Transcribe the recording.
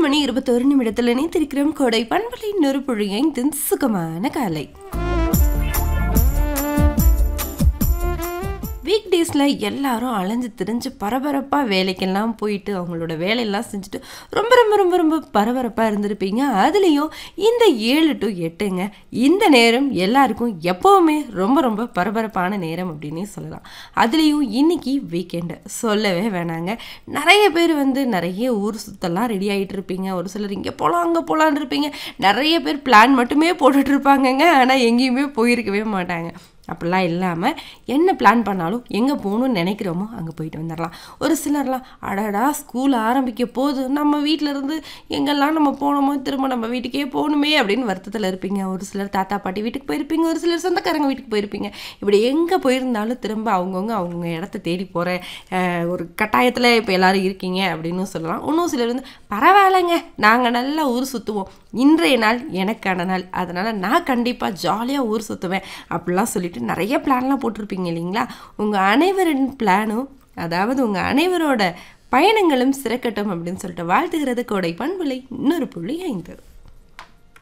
மணி இருபத்தொரு நிமிடத்தில் இணைத்திருக்கிறோம் கோடை பண்பலை நொறுப்புழியின் சுகமான காலை வீக் டேஸில் எல்லாரும் அலைஞ்சு திரிஞ்சு பரபரப்பாக வேலைக்கெல்லாம் போயிட்டு அவங்களோட வேலையெல்லாம் செஞ்சுட்டு ரொம்ப ரொம்ப ரொம்ப ரொம்ப பரபரப்பாக இருந்திருப்பீங்க அதுலேயும் இந்த ஏழு டு எட்டுங்க இந்த நேரம் எல்லாருக்கும் எப்போவுமே ரொம்ப ரொம்ப பரபரப்பான நேரம் அப்படின்னே சொல்லலாம் அதுலேயும் இன்னைக்கு வீக்கெண்டு சொல்லவே வேணாங்க நிறைய பேர் வந்து நிறைய ஊர் சுத்தெல்லாம் ரெடி ஆகிட்டு இருப்பீங்க ஒரு சிலர் இங்கே போகலாம் அங்கே போகலான்னு இருப்பீங்க நிறைய பேர் பிளான் மட்டுமே போட்டுட்டு இருப்பாங்கங்க ஆனால் எங்கேயுமே போயிருக்கவே மாட்டாங்க அப்படிலாம் இல்லாமல் என்ன பிளான் பண்ணாலும் எங்கே போகணும்னு நினைக்கிறோமோ அங்கே போயிட்டு வந்துடலாம் ஒரு சிலர்லாம் அடடா ஸ்கூல் ஆரம்பிக்க போது நம்ம வீட்டில் இருந்து எங்கெல்லாம் நம்ம போனோமோ திரும்ப நம்ம வீட்டுக்கே போகணுமே அப்படின்னு வருத்தத்தில் இருப்பீங்க ஒரு சிலர் தாத்தா பாட்டி வீட்டுக்கு போயிருப்பீங்க ஒரு சிலர் சொந்தக்காரங்க வீட்டுக்கு போயிருப்பீங்க இப்படி எங்கே போயிருந்தாலும் திரும்ப அவங்கவுங்க அவங்கவுங்க இடத்த தேடி போகிற ஒரு கட்டாயத்தில் இப்போ எல்லாரும் இருக்கீங்க அப்படின்னு சொல்லலாம் இன்னும் சிலர் வந்து பரவாயில்லைங்க நாங்கள் நல்லா ஊர் சுற்றுவோம் இன்றைய நாள் எனக்கான நாள் அதனால் நான் கண்டிப்பாக ஜாலியாக ஊர் சுற்றுவேன் அப்படிலாம் சொல்லிட்டு நிறைய பிளான்லாம் போட்டிருப்பீங்க இல்லைங்களா உங்கள் அனைவரின் பிளானும் அதாவது உங்கள் அனைவரோட பயணங்களும் சிறக்கட்டும் அப்படின்னு சொல்லிட்டு வாழ்த்துகிறது கோடை பண்புலை இன்னொரு புள்ளி ஐந்து